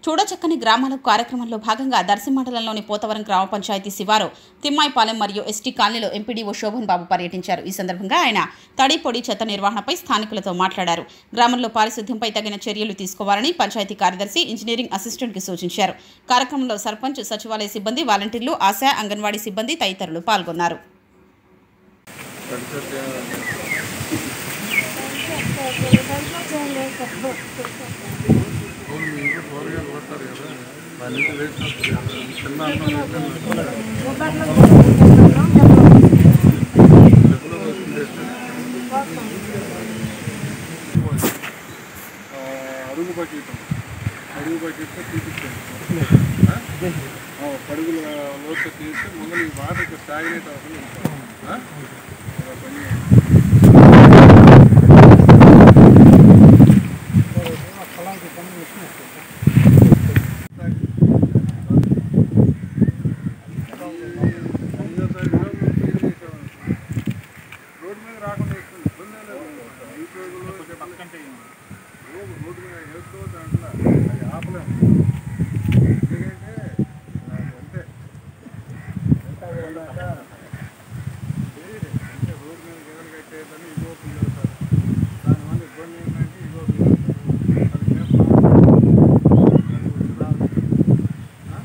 చూడచక్కని గ్రామాల కార్యక్రమంలో భాగంగా దర్శి మండలంలోని పోతవరం గ్రామ పంచాయతీ శివారు తిమ్మాయిపాలెం మరియు ఎస్టీ కాలనీలో ఎంపీడీఓ శోభన్ బాబు పర్యటించారు ఈ సందర్భంగా ఆయన తడి పొడి చెత్త నిర్వహణపై స్థానికులతో మాట్లాడారు గ్రామంలో పారిశుద్ధ్యంపై తగిన చర్యలు తీసుకోవాలని పంచాయతీ కార్యదర్శి ఇంజనీరింగ్ అసిస్టెంట్కి సూచించారు కార్యక్రమంలో సర్పంచ్ సచివాలయ సిబ్బంది వాలంటీర్లు ఆశా అంగన్వాడీ సిబ్బంది తదితరులు పాల్గొన్నారు అవును, మీ ఇంట్లో కూరగాయలు కొట్టారు కదా వాళ్ళ ఇంట్లో వేస్ట్ వస్తుంది కదా. చిన్న అన్నం వేస్తే ఎప్పుడో వస్తుంది వేస్ట్. ఆ, అడుగు బకెట్ అడుగు బకెట్ తీపించండి ఆ? ఆ, పడుగుల లోతు తీసి ముందు ఈ వాటర్ స్టాగ్నేట్ అవ్వకుండా ఉంటాం. ఆ? ఒక పని చేయండి. ఐదో తారీఖులో మీరు క్లీన్ చేసేవాళ్ళు. రోడ్డు మీద రాకుండా వేసుకోండి. ఇబ్బంది ఏం లేదు. ఈ రోజుల్లో చెప్పండి. రోడ్డు రోడ్డు మీద వేసుకోవద్దు అంటున్నా. అది ఆపలేము. ఎందుకంటే అది అంతే. ఎంత ఉండాక చేయరు. అంటే రోడ్డు మీద గేదెలు కట్టేదని ఇగో